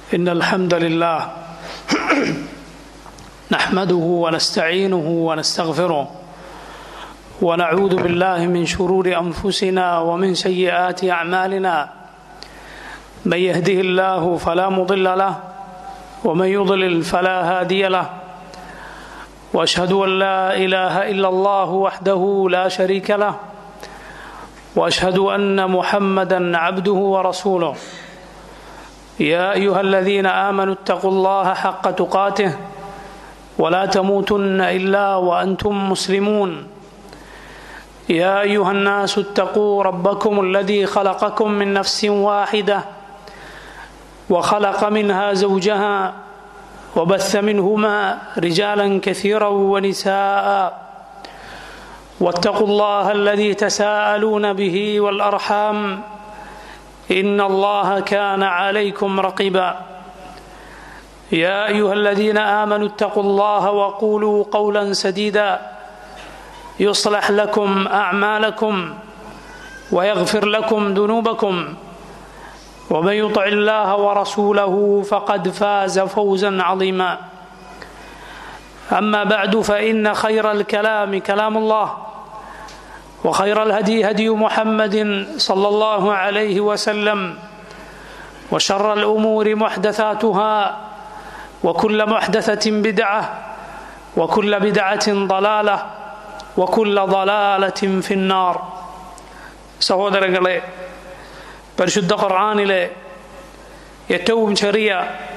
إن الحمد لله نحمده ونستعينه ونستغفره ونعوذ بالله من شرور أنفسنا ومن سيئات أعمالنا من يهده الله فلا مضل له ومن يضلل فلا هادي له واشهد ان لا اله الا الله وحده لا شريك له واشهد ان محمدا عبده ورسوله يا ايها الذين امنوا اتقوا الله حق تقاته ولا تموتن الا وانتم مسلمون يا ايها الناس اتقوا ربكم الذي خلقكم من نفس واحده وخلق منها زوجها وبث منهما رجالا كثيرا ونساء واتقوا الله الذي تساءلون به والارحام ان الله كان عليكم رقيبا يا ايها الذين امنوا اتقوا الله وقولوا قولا سديدا يصلح لكم اعمالكم ويغفر لكم ذنوبكم ومن يطع الله ورسوله فقد فاز فوزا عظيما اما بعد فان خير الكلام كلام الله وخير الهدي هدي محمد صلى الله عليه وسلم وشر الامور محدثاتها وكل محدثه بدعه وكل بدعه ضلاله وكل ضلاله في النار സഹോദരങ്ങളെ പരിശുദ്ധ ഖുർആാനിലെ ഏറ്റവും ചെറിയ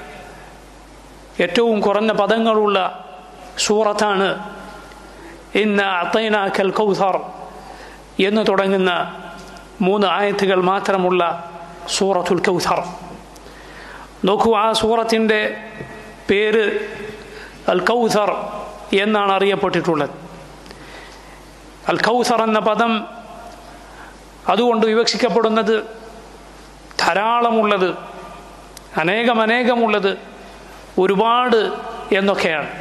ഏറ്റവും കുറഞ്ഞ പദങ്ങളുള്ള സൂറത്താണ് ഇന്ന് അത്തൈനാക്കൽ കൗസർ എന്ന് തുടങ്ങുന്ന മൂന്ന് ആയത്തുകൾ മാത്രമുള്ള സൂറത്തുൽ കൗസർ നോക്കൂ ആ സൂറത്തിൻ്റെ പേര് അൽ കൗസർ എന്നാണ് അറിയപ്പെട്ടിട്ടുള്ളത് അൽ കൗസർ എന്ന പദം അതുകൊണ്ട് വിവക്ഷിക്കപ്പെടുന്നത് ധാരാളമുള്ളത് അനേകമനേകമുള്ളത് ഒരുപാട് എന്നൊക്കെയാണ്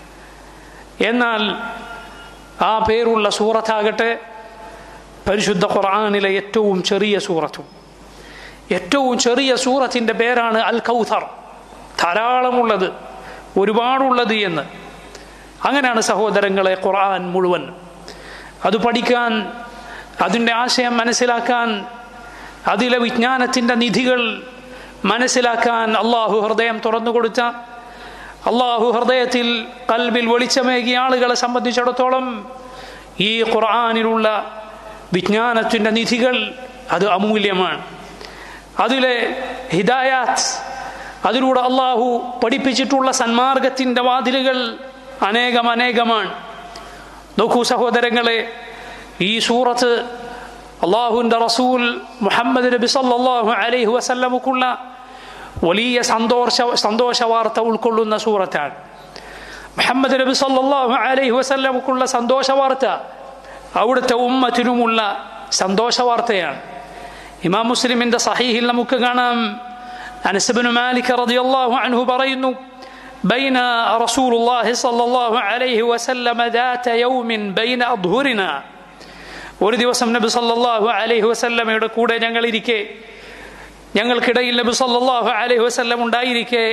എന്നാൽ ആ പേരുള്ള സൂറത്താകട്ടെ പരിശുദ്ധ ഖുർആാനിലെ ഏറ്റവും ചെറിയ സൂറത്തും ഏറ്റവും ചെറിയ സൂറത്തിൻ്റെ പേരാണ് അൽ കൗഥർ ധാരാളമുള്ളത് ഒരുപാടുള്ളത് എന്ന് അങ്ങനെയാണ് സഹോദരങ്ങളെ ഖുർആൻ മുഴുവൻ അത് പഠിക്കാൻ അതിൻ്റെ ആശയം മനസ്സിലാക്കാൻ അതിലെ വിജ്ഞാനത്തിൻ്റെ നിധികൾ മനസ്സിലാക്കാൻ അള്ളാഹു ഹൃദയം തുറന്നു കൊടുത്ത അള്ളാഹു ഹൃദയത്തിൽ കൽബിൽ വെളിച്ചമേകിയ ആളുകളെ സംബന്ധിച്ചിടത്തോളം ഈ ഖുർആാനിലുള്ള വിജ്ഞാനത്തിൻ്റെ നിധികൾ അത് അമൂല്യമാണ് അതിലെ ഹിദായാത്ത് അതിലൂടെ അള്ളാഹു പഠിപ്പിച്ചിട്ടുള്ള സന്മാർഗത്തിൻ്റെ വാതിലുകൾ അനേകം അനേകമാണ് നോക്കൂ സഹോദരങ്ങളെ ഈ സൂറത്ത് അള്ളാഹുവിൻ്റെ റസൂൽ മുഹമ്മദ് നബി സല്ലാഹു അലൈഹി വസല്ലമുക്കുള്ള വലിയ സന്തോഷ സന്തോഷ വാർത്ത ഉൾക്കൊള്ളുന്ന സൂറത്താണ് മുഹമ്മദ് നബി സല്ലാഹു അലൈഹി വസല്ലമുക്കുള്ള സന്തോഷ വാർത്ത അവിടുത്തെ ഉമ്മത്തിനുമുള്ള സന്തോഷ വാർത്തയാണ് ഇമാം മുസ്ലിമിൻ്റെ സഹീഹിൽ നമുക്ക് കാണാം അനസബിന് മാലിക് റളിയല്ലാഹു അൻഹു പറയുന്നു بين رسول الله صلى الله عليه وسلم ذات يوم بين أظهرنا ഒരു ദിവസം നബി സല്ലാഹു അലൈഹി വസല്ലമയുടെ കൂടെ ഞങ്ങൾ ഇരിക്കെ ഞങ്ങൾക്കിടയിൽ നബി സല്ലാഹു അലൈഹി വസല്ലം ഉണ്ടായിരിക്കെ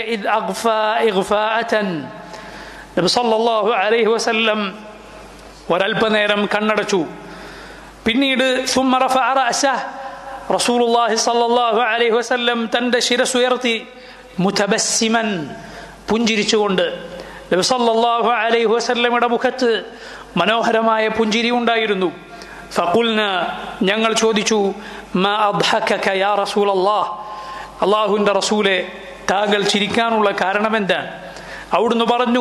നബി സല്ലാഹു അലൈഹി വസല്ലം ഒരൽപ്പനേരം കണ്ണടച്ചു പിന്നീട് റസൂലുള്ളാഹി സല്ലല്ലാഹു അലൈഹി വസല്ലം തന്റെ ശിരസുയർത്തി മുതബസ്സിമൻ പുഞ്ചിരിച്ചുകൊണ്ട് നബി സല്ലല്ലാഹു അലൈഹി വസല്ലമയുടെ മുഖത്ത് മനോഹരമായ പുഞ്ചിരി ഉണ്ടായിരുന്നു ഫക്കുൽന ഞങ്ങൾ ചോദിച്ചു യാ റസൂൽ അള്ളാഹ് അള്ളാഹുവിൻ്റെ റസൂലെ താങ്കൾ ചിരിക്കാനുള്ള കാരണം എന്താണ് അവിടുന്ന് പറഞ്ഞു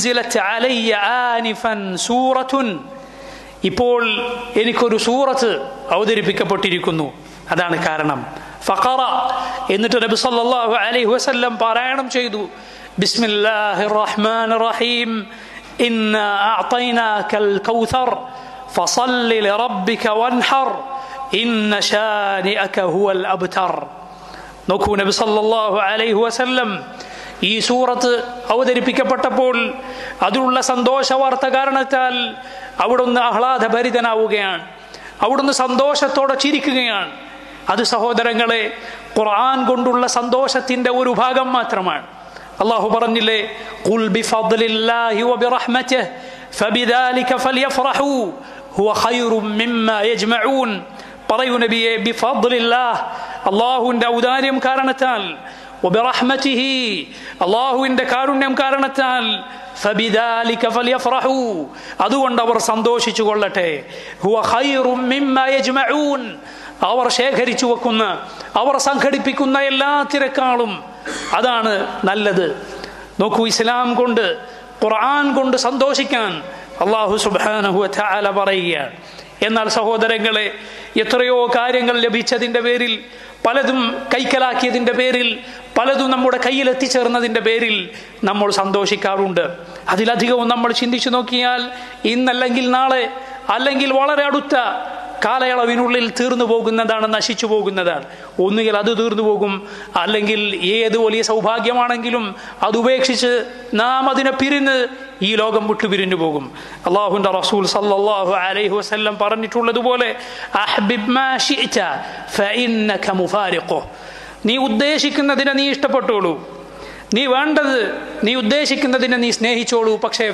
സൂറത്തുൻ ഇപ്പോൾ എനിക്കൊരു സൂറത്ത് അവതരിപ്പിക്കപ്പെട്ടിരിക്കുന്നു അതാണ് കാരണം ഫഖറ എന്നിട്ട് നബി സല്ലല്ലാഹു അലൈഹി വസല്ലം പാരായണം ചെയ്തു ബിസ്മില്ലാഹിർ റഹ്മാനിർ റഹീം ഇന്നാ അഅതൈനാകൽ കൗസർ فصل لربك وانحر إن شانئك هو الأبتر നോക്കൂ നബി സല്ലല്ലാഹു അലൈഹി വസല്ലം ഈ സൂറത്ത് അവതരിപ്പിക്കപ്പെട്ടപ്പോൾ അതിലുള്ള സന്തോഷ വാർത്ത കാരണത്താൽ അവിടുന്ന് ആഹ്ലാദഭരിതനാവുകയാണ് അവിടുന്ന് സന്തോഷത്തോടെ ചിരിക്കുകയാണ് അത് സഹോദരങ്ങളെ ഖുർആൻ കൊണ്ടുള്ള സന്തോഷത്തിന്റെ ഒരു ഭാഗം മാത്രമാണ് അള്ളാഹു പറഞ്ഞില്ലേ ഖുൽ ബിഫദ്ലില്ലാഹി വബിറഹ്മതിഹി ഫബിദാലിക ഫൽയഫറഹു ഹുവ ഖൈറും മിമ്മാ യജ്മഊൻ പറയൂ നബിയെ ബിഫദ്ലില്ലാഹ് അള്ളാഹുവിന്റെ ഔദാര്യം കാരണത്താൽ വബിറഹ്മതിഹി അള്ളാഹുവിന്റെ കാരുണ്യം കാരണത്താൽ ഫബിദാലിക ഫൽയഫറഹു അതുകൊണ്ട് അവർ സന്തോഷിച്ചു കൊള്ളട്ടെ ഹുവ ഖൈറും മിമ്മാ യജ്മഊൻ അവർ ശേഖരിച്ചു വെക്കുന്ന അവർ സംഘടിപ്പിക്കുന്ന എല്ലാത്തിനേക്കാളും അതാണ് നല്ലത് നോക്കൂ ഇസ്ലാം കൊണ്ട് ഖുർആൻ കൊണ്ട് സന്തോഷിക്കാൻ അള്ളാഹു സുബാനഹു അല പറയുകയാണ് എന്നാൽ സഹോദരങ്ങളെ എത്രയോ കാര്യങ്ങൾ ലഭിച്ചതിൻ്റെ പേരിൽ പലതും കൈക്കലാക്കിയതിൻ്റെ പേരിൽ പലതും നമ്മുടെ കയ്യിൽ എത്തിച്ചേർന്നതിൻ്റെ പേരിൽ നമ്മൾ സന്തോഷിക്കാറുണ്ട് അതിലധികവും നമ്മൾ ചിന്തിച്ചു നോക്കിയാൽ ഇന്നല്ലെങ്കിൽ നാളെ അല്ലെങ്കിൽ വളരെ അടുത്ത കാലയളവിനുള്ളിൽ തീർന്നു പോകുന്നതാണ് നശിച്ചു പോകുന്നതാണ് ഒന്നുകിൽ അത് തീർന്നു പോകും അല്ലെങ്കിൽ ഏത് വലിയ സൗഭാഗ്യമാണെങ്കിലും അത് ഉപേക്ഷിച്ച് നാം അതിനെ പിരിന്ന് ഈ ലോകം വിട്ടു പിരിഞ്ഞു പോകും അള്ളാഹുന്റെ റസൂൽ സല്ലല്ലാഹു അലൈഹി വസല്ലം പറഞ്ഞിട്ടുള്ളതുപോലെ നീ ഉദ്ദേശിക്കുന്നതിനെ നീ ഇഷ്ടപ്പെട്ടോളൂ നീ വേണ്ടത് നീ ഉദ്ദേശിക്കുന്നതിനെ നീ സ്നേഹിച്ചോളൂ പക്ഷേ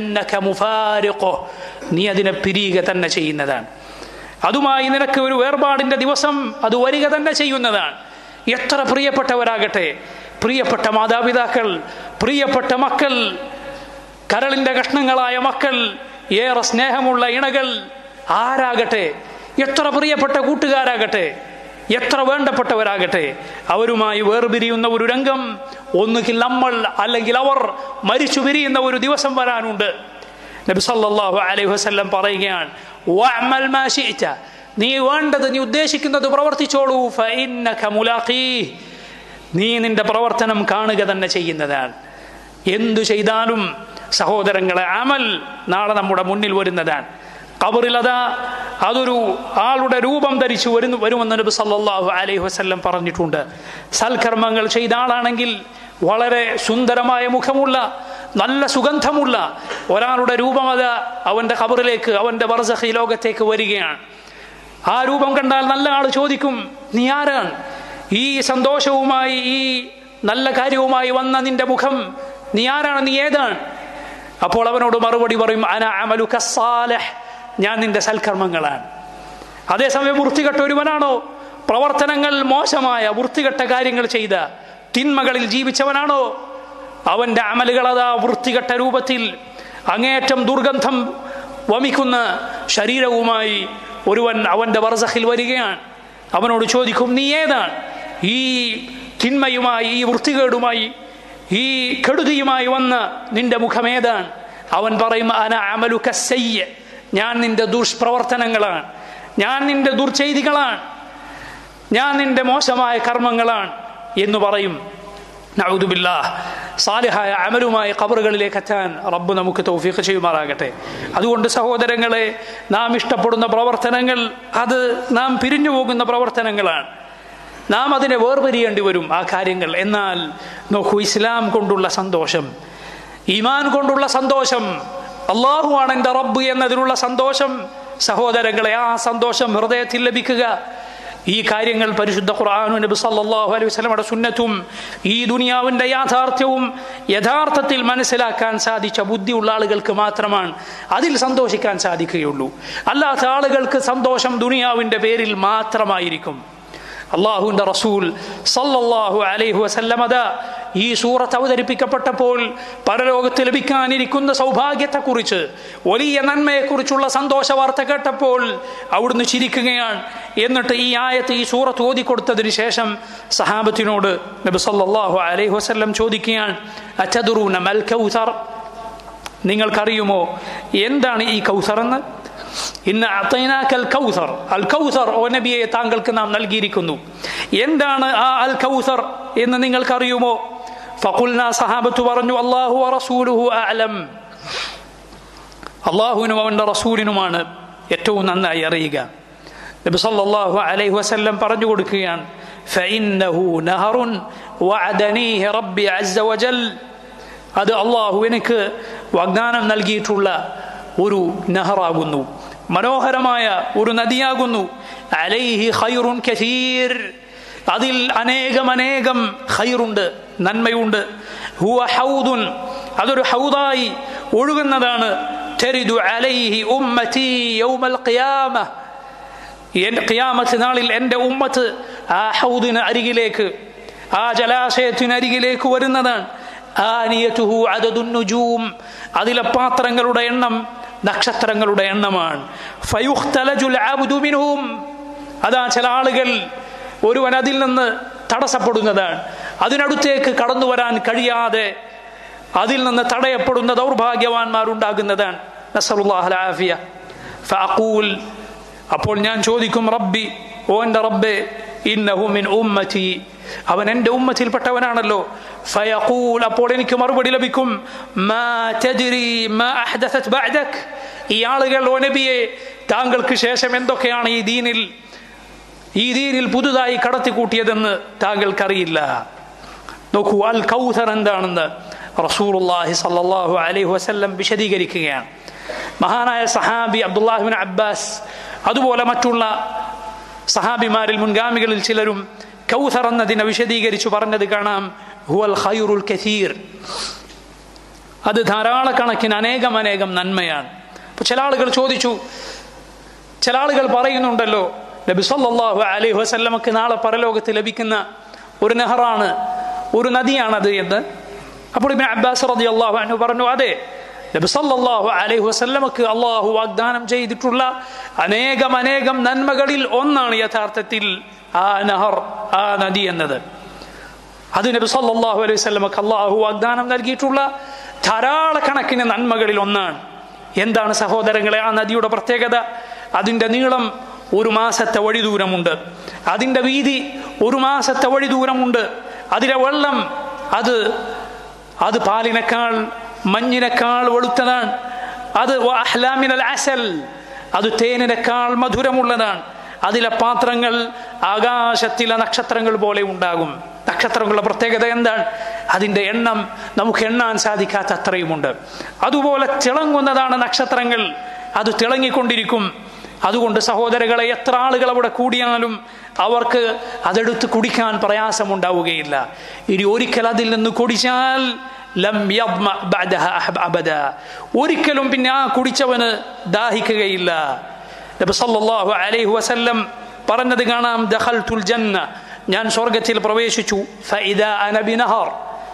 നീ അതിനെ പിരിയുക തന്നെ ചെയ്യുന്നതാണ് അതുമായി നിനക്ക് ഒരു വേർപാടിന്റെ ദിവസം അത് വരിക തന്നെ ചെയ്യുന്നതാണ് എത്ര പ്രിയപ്പെട്ടവരാകട്ടെ പ്രിയപ്പെട്ട മാതാപിതാക്കൾ പ്രിയപ്പെട്ട മക്കൾ കരളിന്റെ കഷ്ണങ്ങളായ മക്കൾ ഏറെ സ്നേഹമുള്ള ഇണകൾ ആരാകട്ടെ എത്ര പ്രിയപ്പെട്ട കൂട്ടുകാരാകട്ടെ എത്ര വേണ്ടപ്പെട്ടവരാകട്ടെ അവരുമായി വേർപിരിയുന്ന ഒരു രംഗം ഒന്നുകിൽ നമ്മൾ അല്ലെങ്കിൽ അവർ മരിച്ചു പിരിയുന്ന ഒരു ദിവസം വരാനുണ്ട് നബി സല്ലല്ലാഹു അലൈഹി വസല്ലം പറയുകയാണ് വഅമൽ മാ ശിഅത നീ വേണ്ടത് നീ ഉദ്ദേശിക്കുന്നത് പ്രവർത്തിച്ചോളൂ ഫഇന്നക മുലാഖീഹ് നീ നിന്റെ പ്രവർത്തനം കാണുക തന്നെ ചെയ്യുന്നതാണ് എന്തു ചെയ്താലും സഹോദരങ്ങളെ അമൽ നാളെ നമ്മുടെ മുന്നിൽ വരുന്നതാണ് കബറിൽ അതാ അതൊരു ആളുടെ രൂപം ധരിച്ചു വരുന്നു വരുമെന്ന് നബി സല്ലല്ലാഹു അലൈഹി വസല്ലം പറഞ്ഞിട്ടുണ്ട് സൽക്കർമ്മങ്ങൾ ചെയ്ത ആളാണെങ്കിൽ വളരെ സുന്ദരമായ മുഖമുള്ള നല്ല സുഗന്ധമുള്ള ഒരാളുടെ രൂപം അത് അവന്റെ ഖബറിലേക്ക് അവന്റെ ബർസഖി ലോകത്തേക്ക് വരികയാണ് ആ രൂപം കണ്ടാൽ നല്ല ആൾ ചോദിക്കും നീ ആരാണ് ഈ സന്തോഷവുമായി ഈ നല്ല കാര്യവുമായി വന്ന നിന്റെ മുഖം നീ ആരാണ് നീ ഏതാണ് അപ്പോൾ അവനോട് മറുപടി പറയും അന അമലു കസാലഹ് ഞാൻ നിന്റെ സൽക്കർമ്മങ്ങളാണ് അതേസമയം വൃത്തികെട്ട ഒരുവനാണോ പ്രവർത്തനങ്ങൾ മോശമായ വൃത്തികെട്ട കാര്യങ്ങൾ ചെയ്ത തിന്മകളിൽ ജീവിച്ചവനാണോ അവന്റെ അമലുകൾ അതാ വൃത്തികെട്ട രൂപത്തിൽ അങ്ങേയറ്റം ദുർഗന്ധം വമിക്കുന്ന ശരീരവുമായി ഒരുവൻ അവന്റെ വർസഖിൽ വരികയാണ് അവനോട് ചോദിക്കും നീ ഏതാണ് ഈ തിന്മയുമായി ഈ വൃത്തികേടുമായി ഈ കെടുതിയുമായി വന്ന നിന്റെ മുഖം ഏതാണ് അവൻ പറയും അന അമലു കയ്യ ഞാൻ നിന്റെ ദുഷ്പ്രവർത്തനങ്ങളാണ് ഞാൻ നിന്റെ ദുർചെയ്തികളാണ് ഞാൻ നിന്റെ മോശമായ കർമ്മങ്ങളാണ് എന്ന് പറയും നൗദുബില്ല സാലിഹായ അമലുമായി ഖബറുകളിലേക്ക് എത്താൻ റബ്ബ് നമുക്ക് തൗഫീഖ് ചെയ്യുമാറാകട്ടെ അതുകൊണ്ട് സഹോദരങ്ങളെ നാം ഇഷ്ടപ്പെടുന്ന പ്രവർത്തനങ്ങൾ അത് നാം പിരിഞ്ഞു പോകുന്ന പ്രവർത്തനങ്ങളാണ് നാം അതിനെ വേർപിരിയേണ്ടി വരും ആ കാര്യങ്ങൾ എന്നാൽ നോക്കൂ ഇസ്ലാം കൊണ്ടുള്ള സന്തോഷം ഈമാൻ കൊണ്ടുള്ള സന്തോഷം അള്ളാഹുവാണ് എൻ്റെ റബ്ബ് എന്നതിനുള്ള സന്തോഷം സഹോദരങ്ങളെ ആ സന്തോഷം ഹൃദയത്തിൽ ലഭിക്കുക ഈ കാര്യങ്ങൾ പരിശുദ്ധ ഖുർആാനു നബി സല്ലല്ലാഹു അലൈഹി വസല്ലമയുടെ സുന്നത്തും ഈ ദുനിയാവിന്റെ യാഥാർത്ഥ്യവും യഥാർത്ഥത്തിൽ മനസ്സിലാക്കാൻ സാധിച്ച ബുദ്ധിയുള്ള ആളുകൾക്ക് മാത്രമാണ് അതിൽ സന്തോഷിക്കാൻ സാധിക്കുകയുള്ളൂ അല്ലാത്ത ആളുകൾക്ക് സന്തോഷം ദുനിയാവിന്റെ പേരിൽ മാത്രമായിരിക്കും അള്ളാഹുവിന്റെ റസൂൽ സല്ലല്ലാഹു അലൈഹി വസല്ലമത ഈ സൂറത്ത് അവതരിപ്പിക്കപ്പെട്ടപ്പോൾ പരലോകത്ത് ലഭിക്കാനിരിക്കുന്ന സൗഭാഗ്യത്തെക്കുറിച്ച് വലിയ നന്മയെക്കുറിച്ചുള്ള സന്തോഷ വാർത്ത കേട്ടപ്പോൾ അവിടുന്ന് ചിരിക്കുകയാണ് എന്നിട്ട് ഈ ആയത്ത് ഈ സൂറത്ത് ഓതിക്കൊടുത്തതിന് ശേഷം സഹാബത്തിനോട് നബി സല്ലല്ലാഹു അലൈഹി വസല്ലം ചോദിക്കുകയാണ് അച്ചദുറൂന മൽ കൗസർ നിങ്ങൾക്കറിയുമോ എന്താണ് ഈ കൗസർ എന്ന് ഇന്ന് അത്തൈനാക്കൽ കൗസർ അൽ കൗസർ ഓ നബിയെ താങ്കൾക്ക് നാം നൽകിയിരിക്കുന്നു എന്താണ് ആ അൽ കൗസർ എന്ന് നിങ്ങൾക്കറിയുമോ ഫഖുൽന സഹാബത്ത് പറഞ്ഞു അള്ളാഹു റസൂലുഹു അലം അള്ളാഹുവിനും അവൻ്റെ റസൂലിനുമാണ് ഏറ്റവും നന്നായി അറിയുക നബി സല്ലല്ലാഹു അലൈഹി വസല്ലം പറഞ്ഞു കൊടുക്കുകയാണ് فإنه نهر وعدنيه ربي عز وجل അത് അള്ളാഹു എനിക്ക് വാഗ്ദാനം നൽകിയിട്ടുള്ള ഒരു നെഹറാകുന്നു മനോഹരമായ ഒരു നദിയാകുന്നു അലൈഹി ഖൈറുൻ കസീർ അതിൽ അനേകം അനേകം ഖൈറുണ്ട് നന്മയുണ്ട് ഹുവ ഹൗദുൻ അതൊരു ഹൗദായി ഒഴുകുന്നതാണ് തരിദു അലൈഹി ഉമ്മതി യൗമൽ ഖിയാമ ഖിയാമത്ത് നാളിൽ എൻ്റെ ഉമ്മത്ത് ആ ഹൗദിന് അരികിലേക്ക് ആ ജലാശയത്തിന് അരികിലേക്ക് വരുന്നതാണ് ആനിയതുഹു അദദുൻ നുജൂം അതിലെ പാത്രങ്ങളുടെ എണ്ണം നക്ഷത്രങ്ങളുടെ എണ്ണമാണ് ഫയുഖ്തലജുൽ അബ്ദു മിൻഹും അതാ ചില ആളുകൾ ഒരുവൻ അതിൽ നിന്ന് തടസ്സപ്പെടുന്നതാണ് അതിനടുത്തേക്ക് കടന്നു വരാൻ കഴിയാതെ അതിൽ നിന്ന് തടയപ്പെടുന്ന ദൗർഭാഗ്യവാന്മാരുണ്ടാകുന്നതാണ് നസറുല്ലാഹലാഫിയ ഫഅഖൂൽ അപ്പോൾ ഞാൻ ചോദിക്കും റബ്ബി ഓ എൻ്റെ റബ്ബെ ഇന്നഹു മിൻ ഉമ്മതി അവൻ എൻ്റെ ഉമ്മത്തിൽപ്പെട്ടവനാണല്ലോ ഫയഖൂൽ അപ്പോൾ എനിക്ക് മറുപടി ലഭിക്കും മാ തദ്രി മാ അഹ്ദസത് ബഅദക് ഈ ആളുകൾ ഓ നബിയെ താങ്കൾക്ക് ശേഷം എന്തൊക്കെയാണ് ഈ ദീനിൽ ഈ ദീനിൽ പുതുതായി കടത്തിക്കൂട്ടിയതെന്ന് താങ്കൾക്കറിയില്ല നോക്കൂ അൽ കൗസർ എന്താണെന്ന് റസൂലുള്ളാഹി സല്ലല്ലാഹു അലൈഹി വസല്ലം വിശദീകരിക്കുകയാണ് മഹാനായ സഹാബി അബ്ദുല്ലാഹിബിൻ അബ്ബാസ് അതുപോലെ മറ്റുള്ള സഹാബിമാരിൽ മുൻഗാമികളിൽ ചിലരും കൗസർ എന്നതിനെ വിശദീകരിച്ചു പറഞ്ഞത് കാണാം ഹുവൽ ഖൈറുൽ കസീർ അത് ധാരാളക്കണക്കിന് അനേകം അനേകം നന്മയാണ് അപ്പൊ ചില ആളുകൾ ചോദിച്ചു ചില ആളുകൾ പറയുന്നുണ്ടല്ലോ നബി സല്ലല്ലാഹു അലൈഹി വസല്ലമക്ക് നാളെ പരലോകത്ത് ലഭിക്കുന്ന ഒരു നെഹറാണ് ഒരു നദിയാണത് എന്ന് അപ്പോൾ ഇബ്ൻ അബ്ബാസ് റളിയല്ലാഹു അൻഹു പറഞ്ഞു അതെ നബി സല്ലല്ലാഹു അലൈഹി വസല്ലമക്ക് അള്ളാഹു വാഗ്ദാനം ചെയ്തിട്ടുള്ള അനേകം അനേകം നന്മകളിൽ ഒന്നാണ് യഥാർത്ഥത്തിൽ ആ നഹർ ആ നദി എന്നത് അത് നബി സല്ലല്ലാഹു അലൈഹി വസല്ലമക്ക് അള്ളാഹു വാഗ്ദാനം നൽകിയിട്ടുള്ള ധാരാളക്കണക്കിന് നന്മകളിൽ ഒന്നാണ് എന്താണ് സഹോദരങ്ങളെ ആ നദിയുടെ പ്രത്യേകത അതിൻ്റെ നീളം ഒരു മാസത്തെ വഴി ദൂരമുണ്ട് അതിൻ്റെ വീതി ഒരു മാസത്തെ വഴി ദൂരമുണ്ട് അതിലെ വെള്ളം അത് അത് പാലിനേക്കാൾ മഞ്ഞിനേക്കാൾ വെളുത്തതാണ് അത് അഹ്ലാമിനൽ അസൽ അത് തേനിനേക്കാൾ മധുരമുള്ളതാണ് അതിലെ പാത്രങ്ങൾ ആകാശത്തിലെ നക്ഷത്രങ്ങൾ പോലെ ഉണ്ടാകും നക്ഷത്രങ്ങളുടെ പ്രത്യേകത എന്താണ് അതിൻ്റെ എണ്ണം നമുക്ക് എണ്ണാൻ സാധിക്കാത്ത അത്രയുമുണ്ട് അതുപോലെ തിളങ്ങുന്നതാണ് നക്ഷത്രങ്ങൾ അത് തിളങ്ങിക്കൊണ്ടിരിക്കും അതുകൊണ്ട് സഹോദരങ്ങളെ എത്ര ആളുകൾ അവിടെ കൂടിയാലും അവർക്ക് അതെടുത്ത് കുടിക്കാൻ പ്രയാസമുണ്ടാവുകയില്ല ഇനി ഒരിക്കൽ അതിൽ നിന്ന് കുടിച്ചാൽ ലം യദ്മ ബഅദഹ അബദ ഒരിക്കലും പിന്നെ ആ കുടിച്ചവന് ദാഹിക്കുകയില്ല നബി സല്ലല്ലാഹു അലൈഹി വസല്ലം പറഞ്ഞത് കാണാം ദഖൽതുൽ ജന്ന ഞാൻ സ്വർഗത്തിൽ പ്രവേശിച്ചു ഫഇദാ അന ബിനഹർ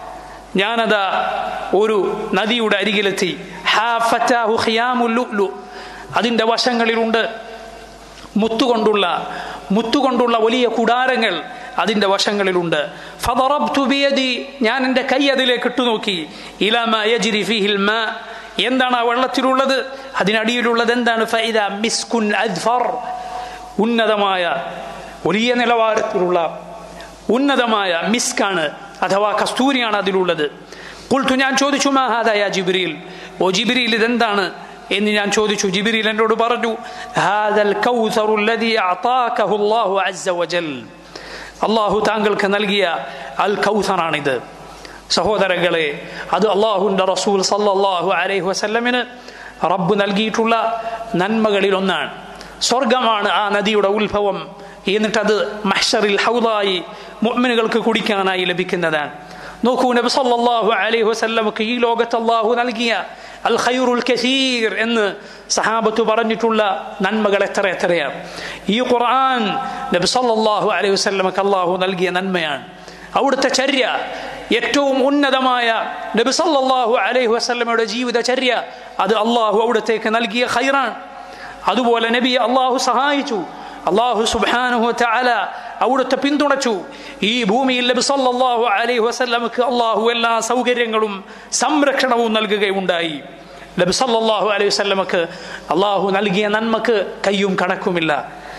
ഞാനതാ ഒരു നദിയുടെ അരികിലെത്തി ഹാഫറ്റാഹു ഖിയാമുൽ ലുഅ്ലു അതിൻ്റെ വശങ്ങളിലുണ്ട് മുത്തുകൊണ്ടുള്ള മുത്തുകൊണ്ടുള്ള വലിയ കുടാരങ്ങൾ അതിൻ്റെ വശങ്ങളിലുണ്ട് ഫദറബ്തു ബിയദി ഞാൻ എൻ്റെ കൈ അതിലേക്ക് ഇട്ടുനോക്കി ഇലമ യജ്രി ഫീഹിൽ മാ എന്താണ് ആ വെള്ളത്തിലുള്ളത് അതിനടിയിലുള്ളത് എന്താണ് ഫൈദ മിസ്കുൻ അദ്ഫർ ഉന്നതമായ വലിയ നിലവാരത്തിലുള്ള ഉന്നതമായ മിസ്കാണ് അഥവാ കസ്തൂരിയാണ് അതിലുള്ളത് കുൾത്തു ഞാൻ ചോദിച്ചു മാഹാദയ ജിബ്രീൽ ഓ ജിബ്രീൽ ഇതെന്താണ് എന്ന് ഞാൻ ചോദിച്ചു ജിബിരിൽ എന്നോട് പറഞ്ഞു ഹാദൽ കൗസറു الذي اعطاكه الله عز وجل അള്ളാഹു താങ്കൾക്ക് നൽകിയ അൽ കൗസറാണിത് സഹോദരങ്ങളെ അത് അള്ളാഹുന്റെ റസൂൽ സല്ലല്ലാഹു അലൈഹി വസല്ലമിന് റബ്ബ് നൽകിയിട്ടുള്ള നന്മകളിൽ ഒന്നാണ് സ്വർഗമാണ് ആ നദിയുടെ ഉത്ഭവം എന്നിട്ടത് മഹ്ഷറിൽ ഹൗദായി മുഅ്മിനുകൾക്ക് കുടിക്കാനായി ലഭിക്കുന്നതാണ് നോക്കൂ നബി സല്ലല്ലാഹു അലൈഹി വസല്ലമക്ക് ഈ ലോകത്ത് അള്ളാഹു നൽകിയ അൽ ഖൈറുൽ കസീർ എന്ന് സഹാബത്ത് പറഞ്ഞിട്ടുള്ള നന്മകൾ എത്ര എത്രയാണ് ഈ ഖുർആൻ നബി സല്ലല്ലാഹു അലൈഹി വസല്ലമക്ക് അള്ളാഹു നൽകിയ നന്മയാണ് അവിടുത്തെ ചര്യ ഏറ്റവും ഉന്നതമായ നബി സല്ലല്ലാഹു അലൈഹി വസല്ലമയുടെ ജീവിതചര്യ അത് അള്ളാഹു അവിടത്തേക്ക് നൽകിയ ഖൈറാൻ അതുപോലെ നബി അള്ളാഹു സഹായിച്ചു അള്ളാഹു സുബ്ഹാനഹു തആല അവിടുത്തെ പിന്തുണച്ചു ഈ ഭൂമിയിൽ നബി സല്ലല്ലാഹു അലൈഹി വസല്ലമക്ക് അള്ളാഹു എല്ലാ സൗകര്യങ്ങളും സംരക്ഷണവും നൽകുകയുണ്ടായി നബി സല്ലല്ലാഹു അലൈഹി വസല്ലമക്ക് അള്ളാഹു നൽകിയ നന്മക്ക് കയ്യും കണക്കുമില്ല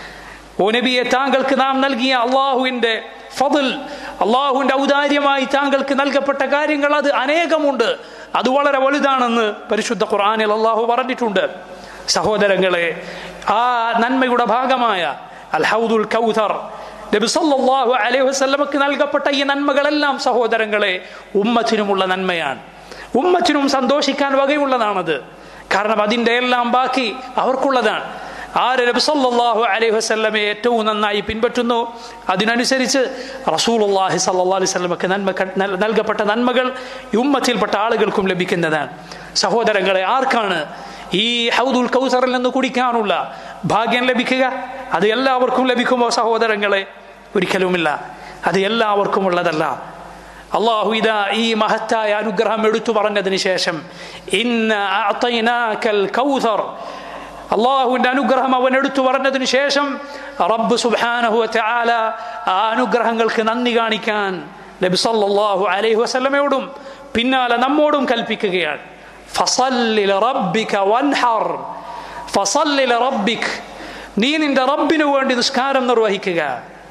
ഓ നബിയെ താങ്കൾക്ക് നാം നൽകിയ അള്ളാഹുവിന്റെ ഫضൽ അള്ളാഹുവിന്റെ ഔദാര്യമായി താങ്കൾക്ക് നൽകപ്പെട്ട കാര്യങ്ങൾ അത് അനേകമുണ്ട് അത് വളരെ വലുതാണെന്ന് പരിശുദ്ധ ഖുർആനിൽ അള്ളാഹു പറഞ്ഞിട്ടുണ്ട് സഹോദരങ്ങളെ ആ നന്മയുടെ ഭാഗമായ അൽഹൗദുൽ കൗഥർ നബി സല്ലല്ലാഹു അലൈഹി വസല്ലമക്ക് നൽകപ്പെട്ട ഈ നന്മകളെല്ലാം സഹോദരങ്ങളെ ഉമ്മത്തിനുമുള്ള നന്മയാണ് ഉമ്മത്തിനും സന്തോഷിക്കാൻ വകയുള്ളതാണത് കാരണം അതിൻ്റെ എല്ലാം ബാക്കി അവർക്കുള്ളതാണ് ആര് നബി സല്ലല്ലാഹു അലൈഹി വസല്ലമയെ ഏറ്റവും നന്നായി പിൻപറ്റുന്നു അതിനനുസരിച്ച് റസൂലുള്ളാഹി സല്ലല്ലാഹു അലൈഹി വസല്ലമക്ക് നന്മ നൽകപ്പെട്ട നന്മകൾ ഈ ഉമ്മത്തിൽപ്പെട്ട ആളുകൾക്കും ലഭിക്കുന്നതാണ് സഹോദരങ്ങളെ ആർക്കാണ് ഈ ഹൗദുൽ കൗസറിൽ നിന്ന് കുടിക്കാനുള്ള ഭാഗ്യം ലഭിക്കുക അത് എല്ലാവർക്കും ലഭിക്കുമോ സഹോദരങ്ങളെ ഒരിക്കലുമില്ല അത് എല്ലാവർക്കും ഉള്ളതല്ല അള്ളാഹു ഇതാ ഈ മഹത്തായ അനുഗ്രഹം എടുത്തു പറഞ്ഞതിന് ശേഷം ഇന്ന അഅതൈനാക്കൽ കൗസർ അള്ളാഹുവിന്റെ അനുഗ്രഹം അവൻ എടുത്തു പറഞ്ഞതിന് ശേഷം റബ്ബ് സുബ്ഹാനഹു വതആല ആ അനുഗ്രഹങ്ങൾക്ക് നന്ദി കാണിക്കാൻ നബി സല്ലല്ലാഹു അലൈഹി വസല്ലമയോടും പിന്നാലെ നമ്മോടും കൽപ്പിക്കുകയാണ് ഫസല്ലി ലറബ്ബിക വൻഹർ ഫസല്ലി ലറബ്ബിക് നീ നിന്റെ റബ്ബിനു വേണ്ടി നിസ്കാരം നിർവഹിക്കുക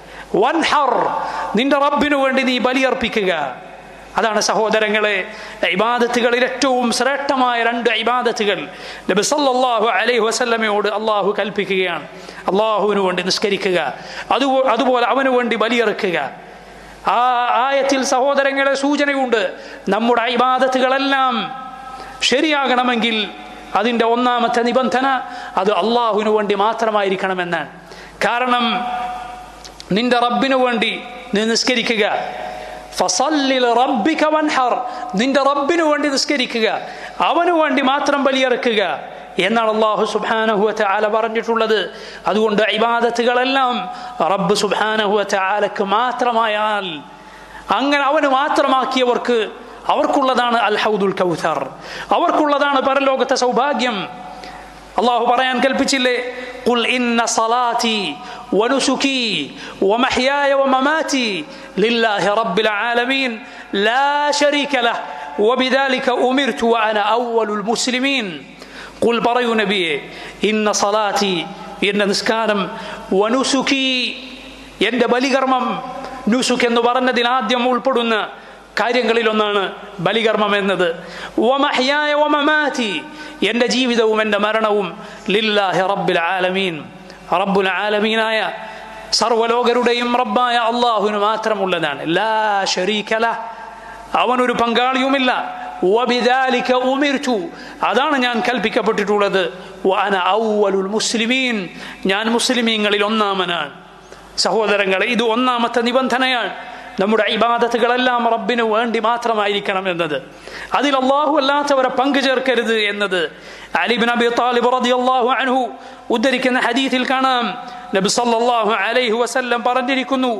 വൻഹർ നിന്റെ റബ്ബിനു വേണ്ടി നീ ബലിയർപ്പിക്കുക അതാണ് സഹോദരങ്ങളെ ഇബാദത്തുകളിൽ ഏറ്റവും ശ്രേഷ്ഠമായ രണ്ട് ഇബാദത്തുകൾ നബി സല്ലല്ലാഹു അലൈഹി വസല്ലമയോട് അള്ളാഹു കൽപ്പിക്കുകയാണ് അള്ളാഹുവിന് വേണ്ടി നിസ്കരിക്കുക അത് അതുപോലെ അവന് വേണ്ടി ബലിയെറുക്കുക ആ ആയത്തിൽ സഹോദരങ്ങളെ സൂചനയുണ്ട് നമ്മുടെ ഇബാദത്തുകളെല്ലാം ശരിയാകണമെങ്കിൽ അതിൻ്റെ ഒന്നാമത്തെ നിബന്ധന അത് അള്ളാഹുവിന് വേണ്ടി മാത്രമായിരിക്കണമെന്നാണ് കാരണം നിന്റെ റബ്ബിനു വേണ്ടി നീ നിസ്കരിക്കുക ഫസല്ലിൽ റബ്ബിക വൻഹർ നിന്റെ റബ്ബിനു വേണ്ടി നിസ്കരിക്കുക അവനു വേണ്ടി മാത്രം ബലിയെറുക്കുക എന്നാണ് അള്ളാഹു സുബാനഹുവത്തെ ആല പറഞ്ഞിട്ടുള്ളത് അതുകൊണ്ട് ഇബാദത്തുകളെല്ലാം റബ്ബ് സുബാനഹുവത്തെ ആലക്ക് മാത്രമായാൽ അങ്ങനെ അവന് മാത്രമാക്കിയവർക്ക് അവർക്കുള്ളതാണ് അൽ ഹൗദുൽ കൗസർ അവർക്കുള്ളതാണ് പരലോകത്തെ സൗഭാഗ്യം അള്ളാഹു പറയാൻ കൽപ്പിച്ചില്ലേ قل إن صلاتي ونسكي ومحياي ومماتي لله رب العالمين لا شريك له وبذلك أمرت وأنا أول المسلمين قل بريو نبي إن صلاتي إن نسكانم ونسكي എൻ്റെ ബലികർമ്മം നുസുക്ക് എന്ന് പറഞ്ഞതിൽ ആദ്യം ഉൾപ്പെടുന്ന കാര്യങ്ങളിലൊന്നാണ് ബലികർമ്മം എന്നത് വമഹ്യായ വമമാതി എൻ്റെ ജീവിതവും എൻ്റെ മരണവും ലില്ലാഹി റബ്ബിൽ ആലമീൻ റബ്ബുൽ ആലമീനായ സർവലോകരുടെയും റബ്ബായ അള്ളാഹുവിന് മാത്രമുള്ളതാണ് ലാ ഷരീക്കല അവനൊരു പങ്കാളിയുമില്ല വബിദാലിക ഉമിർച്ചു അതാണ് ഞാൻ കൽപ്പിക്കപ്പെട്ടിട്ടുള്ളത് വഅന ഔവലുൽ മുസ്ലിമീൻ ഞാൻ മുസ്ലിമീങ്ങളിൽ ഒന്നാമനാണ് സഹോദരങ്ങളെ ഇത് ഒന്നാമത്തെ നിബന്ധനയാണ് നമ്മുടെ ഇബാദത്തുകളെല്ലാം റബ്ബിന് വേണ്ടി മാത്രമായിരിക്കണം എന്നത് അതിൽ അള്ളാഹു അല്ലാത്തവരെ പങ്കു ചേർക്കരുത് എന്നത് അലിബിൻ അബി താലിബ് റളിയല്ലാഹു അൻഹു ഉദ്ധരിക്കുന്ന ഹദീസിൽ കാണാം നബി സല്ലല്ലാഹു അലൈഹി വസല്ലം പറഞ്ഞിരിക്കുന്നു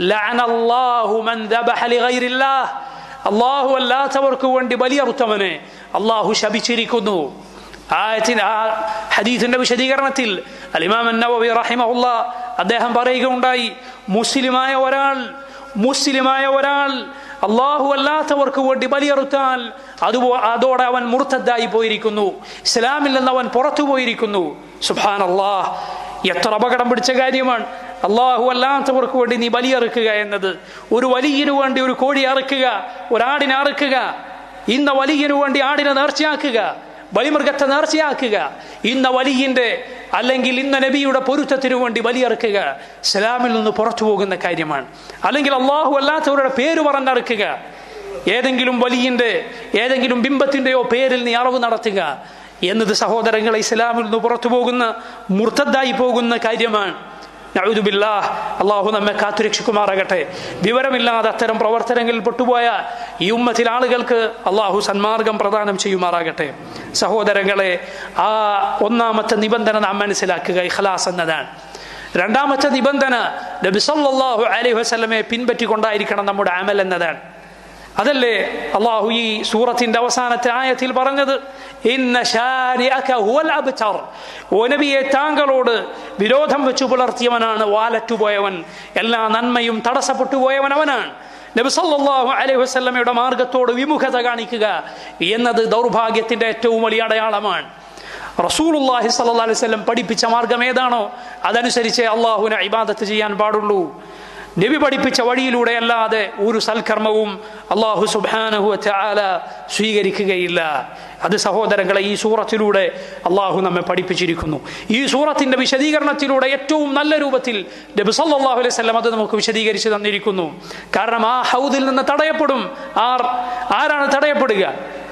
ലഅനല്ലാഹു മൻ ദബഹ ലിഗൈരില്ലാഹ് അള്ളാഹു അല്ലാത്തവർക്ക് വേണ്ടി ബലിയറുത്തവനെ അള്ളാഹു ശപിച്ചിരിക്കുന്നു ആയത്തിന് ആ ഹദീസിന്റെ വിശദീകരണത്തിൽ അലിമാം നവവി റഹിമഹുല്ല അദ്ദേഹം പറയുകയുണ്ടായി മുസ്ലിമായ ഒരാൾ മുസ്ലിമായ ഒരാൾ അള്ളാഹു അല്ലാത്തവർക്ക് വേണ്ടി ബലിയറുത്താൽ അതുപോ അതോടെ അവൻ മുർത്തദ്ദായി പോയിരിക്കുന്നു ഇസ്ലാമിൽ നിന്ന് അവൻ പുറത്തു പോയിരിക്കുന്നു സുഹാൻ അള്ളാഹ് എത്ര അപകടം പിടിച്ച കാര്യമാണ് അള്ളാഹു അല്ലാത്തവർക്ക് വേണ്ടി നീ ബലിയറുക്കുക എന്നത് ഒരു വലിയനു വേണ്ടി ഒരു കോഴി അറുക്കുക ഒരാടിനെ അറുക്കുക ഇന്ന വലിയനു വേണ്ടി ആടിനെ നേർച്ചയാക്കുക ബലിമൃഗത്തെ നേർച്ചയാക്കുക ഇന്ന വലിയന്റെ അല്ലെങ്കിൽ ഇന്ന നബിയുടെ പൊരുത്തത്തിനു വേണ്ടി ബലിയറുക്കുക ഇസ്ലാമിൽ നിന്ന് പുറത്തു പോകുന്ന കാര്യമാണ് അല്ലെങ്കിൽ അള്ളാഹു അല്ലാത്തവരുടെ പേര് പറഞ്ഞറക്കുക ഏതെങ്കിലും വലിയന്റെ ഏതെങ്കിലും ബിംബത്തിന്റെയോ പേരിൽ നീ അറവ് നടത്തുക എന്നത് സഹോദരങ്ങളെ ഇസ്ലാമിൽ നിന്ന് പുറത്തു പോകുന്ന മുർത്തദ്ദായി പോകുന്ന കാര്യമാണ് നഴുതുബില്ലാഹ് അള്ളാഹു നമ്മെ കാത്തുരക്ഷിക്കുമാറാകട്ടെ വിവരമില്ലാതെ അത്തരം പ്രവർത്തനങ്ങളിൽ പെട്ടുപോയ ഈ ഉമ്മത്തിൽ ആളുകൾക്ക് അള്ളാഹു സന്മാർഗം പ്രദാനം ചെയ്യുമാറാകട്ടെ സഹോദരങ്ങളെ ആ ഒന്നാമത്തെ നിബന്ധന നാം മനസ്സിലാക്കുക ഇഖലാസ് എന്നതാണ് രണ്ടാമത്തെ നിബന്ധന നബി സല്ലല്ലാഹു അലൈഹി വസല്ലമയെ പിൻപറ്റിക്കൊണ്ടായിരിക്കണം നമ്മുടെ അമൽ എന്നതാണ് അതല്ലേ അള്ളാഹു ഈ സൂറത്തിന്റെ അവസാനത്തെ ആയത്തിൽ പറഞ്ഞത് ഇന്ന ശാനിഅക ഹുവൽ അബ്തർ ഓ നബിയെ താങ്കളോട് വിരോധം വെച്ചു പുലർത്തിയവനാണ് വാലറ്റുപോയവൻ എല്ലാ നന്മയും തടസ്സപ്പെട്ടു പോയവൻ അവനാണ് നബി സല്ലല്ലാഹു അലൈഹി വസല്ലമയുടെ മാർഗത്തോട് വിമുഖത കാണിക്കുക എന്നത് ദൗർഭാഗ്യത്തിന്റെ ഏറ്റവും വലിയ അടയാളമാണ് റസൂലുള്ളാഹി സല്ലല്ലാഹു അലൈഹി വസല്ലം പഠിപ്പിച്ച മാർഗം ഏതാണോ അതനുസരിച്ച് അള്ളാഹുവിനെ ഇബാദത്ത് ചെയ്യാൻ പാടുള്ളൂ നബി പഠിപ്പിച്ച വഴിയിലൂടെ അല്ലാതെ ഒരു സൽക്കർമ്മവും അള്ളാഹു സുബാനഹു ആല സ്വീകരിക്കുകയില്ല അത് സഹോദരങ്ങളെ ഈ സൂറത്തിലൂടെ അള്ളാഹു നമ്മെ പഠിപ്പിച്ചിരിക്കുന്നു ഈ സൂറത്തിന്റെ വിശദീകരണത്തിലൂടെ ഏറ്റവും നല്ല രൂപത്തിൽ നബി സല്ലല്ലാഹു അലൈഹി വസല്ലം അത് നമുക്ക് വിശദീകരിച്ചു തന്നിരിക്കുന്നു കാരണം ആ ഹൗദിൽ നിന്ന് തടയപ്പെടും ആർ ആരാണ് തടയപ്പെടുക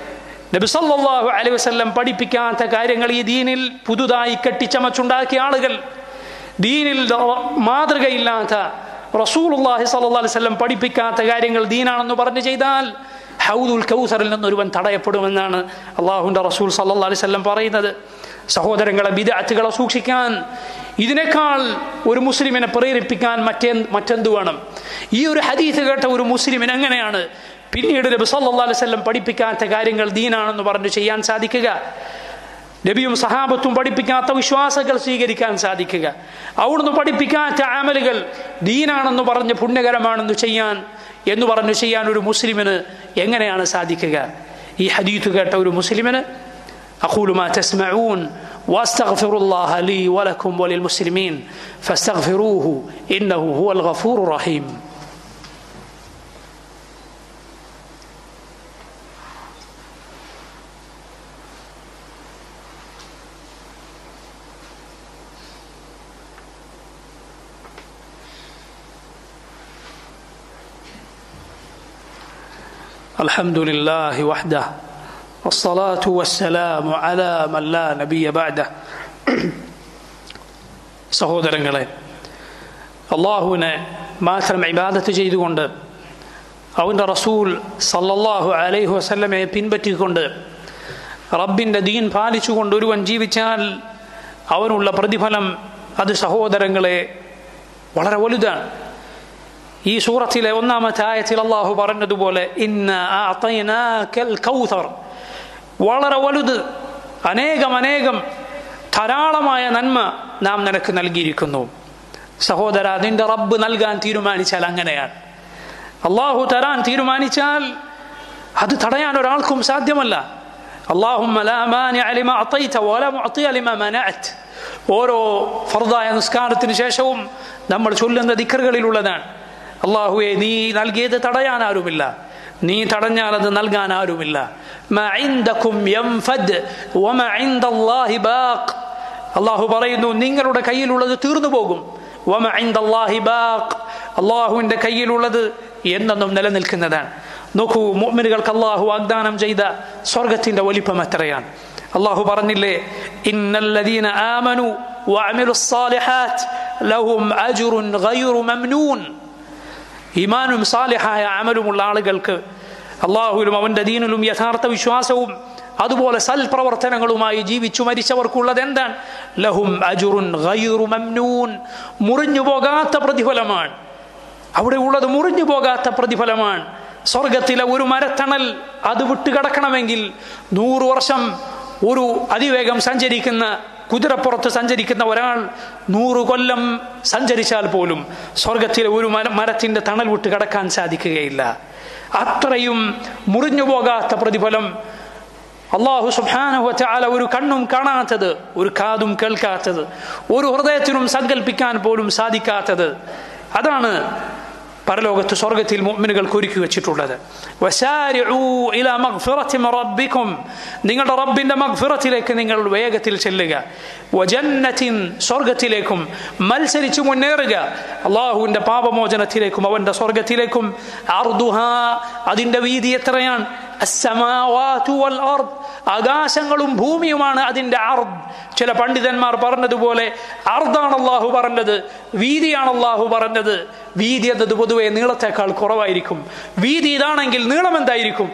നബി സല്ലല്ലാഹു അലൈഹി വസല്ലം പഠിപ്പിക്കാത്ത കാര്യങ്ങൾ ഈ ദീനിൽ പുതുതായി കെട്ടിച്ചമച്ചുണ്ടാക്കിയ ആളുകൾ ദീനിൽ മാതൃകയില്ലാത്ത റസൂലുള്ളാഹി സല്ലല്ലാഹു അലൈഹി വസല്ലം പഠിപ്പിക്കാത്ത കാര്യങ്ങൾ ദീനാണെന്ന് പറഞ്ഞു ചെയ്താൽ ഹൗദുൽ കൗസറിൽ നിന്ന് ഒരുവൻ തടയപ്പെടുമെന്നാണ് അള്ളാഹുവിൻ്റെ റസൂൽ സല്ലല്ലാഹു അലൈഹി വസല്ലം പറയുന്നത് സഹോദരങ്ങളെ ബിദഅത്തുകളെ സൂക്ഷിക്കാൻ ഇതിനേക്കാൾ ഒരു മുസ്ലിമിനെ പ്രേരിപ്പിക്കാൻ മറ്റേ മറ്റെന്ത് വേണം ഈ ഒരു ഹദീസ് കേട്ട ഒരു മുസ്ലിമിന് എങ്ങനെയാണ് പിന്നീട് നബി സല്ലല്ലാഹു അലൈഹി വസല്ലം പഠിപ്പിക്കാത്ത കാര്യങ്ങൾ ദീനാണെന്ന് പറഞ്ഞു ചെയ്യാൻ സാധിക്കുക നബിയും സഹാബത്തും പഠിപ്പിക്കാത്ത വിശ്വാസങ്ങൾ സ്വീകരിക്കാൻ സാധിക്കുക അവിടുന്ന് പഠിപ്പിക്കാത്ത ആമലുകൾ ദീനാണെന്ന് പറഞ്ഞ് പുണ്യകരമാണെന്ന് ചെയ്യാൻ എന്ന് പറഞ്ഞു ചെയ്യാൻ ഒരു മുസ്ലിമിന് എങ്ങനെയാണ് സാധിക്കുക ഈ ഹദീത്ത് കേട്ട ഒരു മുസ്ലിമിന് أقول ما تسمعون واستغفر الله لي ولكم وللمسلمين فاستغفروه إنه هو الغفور الرحيم الحمد لله وحده والصلاة والسلام على من لا نبي بعده സഹോദരങ്ങളെ അള്ളാഹുവിനെ മാത്രം ഇബാദത്ത് ചെയ്തുകൊണ്ട് അവൻ്റെ റസൂൽ സല്ലല്ലാഹു അലൈഹി വസല്ലമയെ പിൻപറ്റിക്കൊണ്ട് റബ്ബിൻ്റെ ദീൻ പാലിച്ചുകൊണ്ട് ഒരുവൻ ജീവിച്ചാൽ അവനുള്ള പ്രതിഫലം അത് സഹോദരങ്ങളെ വളരെ വലുതാണ് ഈ സൂറത്തിലെ ഒന്നാമത്തെ ആയത്തിൽ അള്ളാഹു പറഞ്ഞതുപോലെ ഇന്ന കൗസർ വളരെ വലുത് അനേകം അനേകം ധാരാളമായ നന്മ നാം നിനക്ക് നൽകിയിരിക്കുന്നു സഹോദര നിന്റെ റബ്ബ് നൽകാൻ തീരുമാനിച്ചാൽ അങ്ങനെയാണ് അള്ളാഹു തരാൻ തീരുമാനിച്ചാൽ അത് തടയാൻ ഒരാൾക്കും സാധ്യമല്ല ഓരോ ഫർദായ നിസ്കാരത്തിന് ശേഷവും നമ്മൾ ചൊല്ലുന്ന ദിക്കറുകളിലുള്ളതാണ് അള്ളാഹുവെ നീ നൽകിയത് തടയാൻ ആരുമില്ല നീ തടഞ്ഞാൽ അത് നൽകാൻ ആരുമില്ല അള്ളാഹു പറയുന്നു നിങ്ങളുടെ കയ്യിലുള്ളത് തീർന്നു പോകും അള്ളാഹുവിന്റെ കയ്യിലുള്ളത് എന്നെന്നും നിലനിൽക്കുന്നതാണ് നോക്കൂ മുഅ്മിനുകൾക്ക് അള്ളാഹു വാഗ്ദാനം ചെയ്ത സ്വർഗത്തിന്റെ വലിപ്പം എത്രയാണ് അള്ളാഹു പറഞ്ഞില്ലേ ഇന്നല്ലദീന ആമനു വഅമിലു സ്സാലിഹാത്ത് ലഹും അജ്റുൻ ഗൈറു മംനൂൻ ഈമാനും സാലിഹായ അമലുമുള്ള ആളുകൾക്ക് അള്ളാഹുവിലും അവൻ്റെ ദീനിലും യഥാർത്ഥ വിശ്വാസവും അതുപോലെ സൽപ്രവർത്തനങ്ങളുമായി ജീവിച്ചു മരിച്ചവർക്കുള്ളത് എന്താണ് ലഹും അജുറുൻ മംനൂൻ മുറിഞ്ഞു പോകാത്ത പ്രതിഫലമാണ് അവിടെ ഉള്ളത് മുറിഞ്ഞു പോകാത്ത പ്രതിഫലമാണ് സ്വർഗത്തിലെ ഒരു മരത്തണൽ അത് വിട്ടുകിടക്കണമെങ്കിൽ നൂറ് വർഷം ഒരു അതിവേഗം സഞ്ചരിക്കുന്ന കുതിരപ്പുറത്ത് സഞ്ചരിക്കുന്ന ഒരാൾ നൂറു കൊല്ലം സഞ്ചരിച്ചാൽ പോലും സ്വർഗത്തിലെ ഒരു മര മരത്തിന്റെ തണൽ വിട്ട് കടക്കാൻ സാധിക്കുകയില്ല അത്രയും മുറിഞ്ഞു പോകാത്ത പ്രതിഫലം അള്ളാഹു സുബാനുവല ഒരു കണ്ണും കാണാത്തത് ഒരു കാതും കേൾക്കാത്തത് ഒരു ഹൃദയത്തിനും സങ്കല്പിക്കാൻ പോലും സാധിക്കാത്തത് അതാണ് പരലോകത്ത് സ്വർഗത്തിൽ മുഅ്മിനുകൾക്ക് ഒരുക്കി വെച്ചിട്ടുള്ളത് നിങ്ങളുടെ റബ്ബിന്റെ മഗ്ഫിറത്തിലേക്ക് നിങ്ങൾ വേഗത്തിൽ ചെല്ലുക വജന്നത്തിൻ സ്വർഗത്തിലേക്കും മത്സരിച്ചു മുന്നേറുക അള്ളാഹുവിന്റെ പാപമോചനത്തിലേക്കും അവന്റെ സ്വർഗത്തിലേക്കും അതിന്റെ വീതി എത്രയാണ് ആകാശങ്ങളും ഭൂമിയുമാണ് അതിന്റെ അർദ് ചില പണ്ഡിതന്മാർ പറഞ്ഞതുപോലെ അർദാണ് അള്ളാഹു പറഞ്ഞത് വീതിയാണ് അള്ളാഹു പറഞ്ഞത് വീതി എന്നത് പൊതുവെ നീളത്തെക്കാൾ കുറവായിരിക്കും വീതി ഇതാണെങ്കിൽ നീളം എന്തായിരിക്കും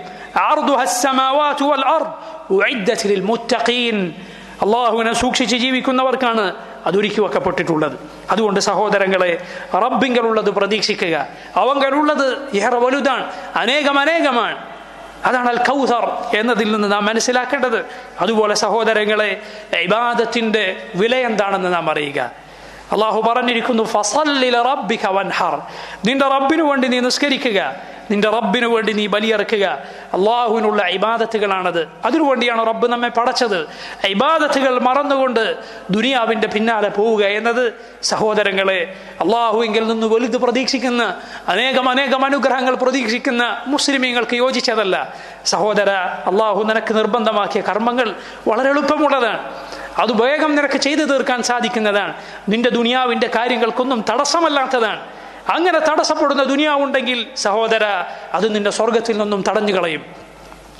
അള്ളാഹുവിനെ സൂക്ഷിച്ച് ജീവിക്കുന്നവർക്കാണ് അതൊരുക്കി വെക്കപ്പെട്ടിട്ടുള്ളത് അതുകൊണ്ട് സഹോദരങ്ങളെ റബ്ബിങ്കലുള്ളത് പ്രതീക്ഷിക്കുക അവങ്കലുള്ളത് ഏറെ വലുതാണ് അനേകം അനേകമാണ് അതാണ് അൽ കൗസർ എന്നതിൽ നിന്ന് നാം മനസ്സിലാക്കേണ്ടത് അതുപോലെ സഹോദരങ്ങളെ ഇബാദത്തിന്റെ വില എന്താണെന്ന് നാം അറിയുക അള്ളാഹു പറഞ്ഞിരിക്കുന്നു ഫസല്ലില റബ്ബിക വൻഹർ നിന്റെ റബ്ബിനു വേണ്ടി നീ നിസ്കരിക്കുക നിന്റെ റബ്ബിനു വേണ്ടി നീ ബലിയിറക്കുക അള്ളാഹുവിനുള്ള ഇബാദത്തുകളാണത് അതിനുവേണ്ടിയാണ് റബ്ബ് നമ്മെ പടച്ചത് ഇബാദത്തുകൾ മറന്നുകൊണ്ട് ദുനിയാവിന്റെ പിന്നാലെ പോവുക എന്നത് സഹോദരങ്ങളെ അള്ളാഹുവിങ്കിൽ നിന്ന് വലുത് പ്രതീക്ഷിക്കുന്ന അനേകം അനേകം അനുഗ്രഹങ്ങൾ പ്രതീക്ഷിക്കുന്ന മുസ്ലിമീങ്ങൾക്ക് യോജിച്ചതല്ല സഹോദര അള്ളാഹു നിനക്ക് നിർബന്ധമാക്കിയ കർമ്മങ്ങൾ വളരെ എളുപ്പമുള്ളതാണ് അത് വേഗം നിനക്ക് ചെയ്തു തീർക്കാൻ സാധിക്കുന്നതാണ് നിന്റെ ദുനിയാവിന്റെ കാര്യങ്ങൾക്കൊന്നും തടസ്സമല്ലാത്തതാണ് അങ്ങനെ തടസ്സപ്പെടുന്ന ദുനിയാവുണ്ടെങ്കിൽ സഹോദര അത് നിന്റെ സ്വർഗത്തിൽ നിന്നും തടഞ്ഞു കളയും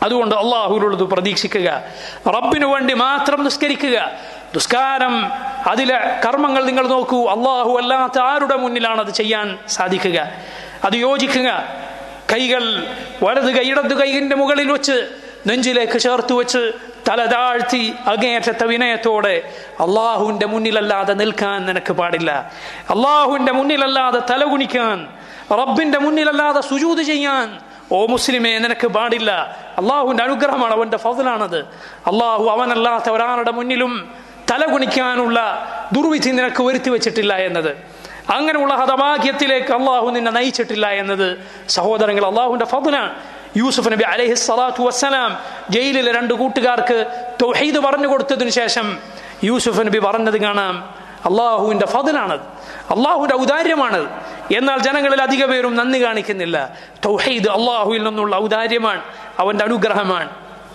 അതുകൊണ്ട് അള്ളാഹുവിനുള്ളത് പ്രതീക്ഷിക്കുക റബ്ബിനു വേണ്ടി മാത്രം നിസ്കരിക്കുക നിസ്കാരം അതിലെ കർമ്മങ്ങൾ നിങ്ങൾ നോക്കൂ അള്ളാഹു അല്ലാത്ത ആരുടെ മുന്നിലാണ് അത് ചെയ്യാൻ സാധിക്കുക അത് യോജിക്കുക കൈകൾ വലത് കൈ ഇടത് കൈയിന്റെ മുകളിൽ വെച്ച് നെഞ്ചിലേക്ക് ചേർത്ത് വെച്ച് തല താഴ്ത്തി അങ്ങേയറ്റത്തെ വിനയത്തോടെ അള്ളാഹുവിന്റെ മുന്നിലല്ലാതെ നിൽക്കാൻ നിനക്ക് പാടില്ല അള്ളാഹുവിന്റെ മുന്നിലല്ലാതെ തല കുനിക്കാൻ റബ്ബിന്റെ മുന്നിലല്ലാതെ സുജൂത് ചെയ്യാൻ ഓ മുസ്ലിമേ നിനക്ക് പാടില്ല അള്ളാഹുവിന്റെ അനുഗ്രഹമാണ് അവന്റെ ഫضലാണത് അള്ളാഹു അവനല്ലാത്ത ഒരാളുടെ മുന്നിലും തല കുനിക്കാനുള്ള ദുർവിധി നിനക്ക് വരുത്തി വെച്ചിട്ടില്ല എന്നത് അങ്ങനെയുള്ള ഹതഭാഗ്യത്തിലേക്ക് അള്ളാഹു നിന്നെ നയിച്ചിട്ടില്ല എന്നത് സഹോദരങ്ങൾ അള്ളാഹുവിന്റെ ഫضലാണ് യൂസുഫ് നബി അലൈഹി സ്വലാത്തു വസ്സലാം ജയിലിലെ രണ്ട് കൂട്ടുകാർക്ക് തൗഹീദ് പറഞ്ഞു കൊടുത്തതിനു ശേഷം യൂസുഫ് നബി പറഞ്ഞത് കാണാം അള്ളാഹുവിന്റെ ഫضലാണത് അള്ളാഹുവിന്റെ ഔദാര്യമാണത് എന്നാൽ ജനങ്ങളിൽ അധിക പേരും നന്ദി കാണിക്കുന്നില്ല തൗഹീദ് അള്ളാഹുവിൽ നിന്നുള്ള ഔദാര്യമാണ് അവന്റെ അനുഗ്രഹമാണ്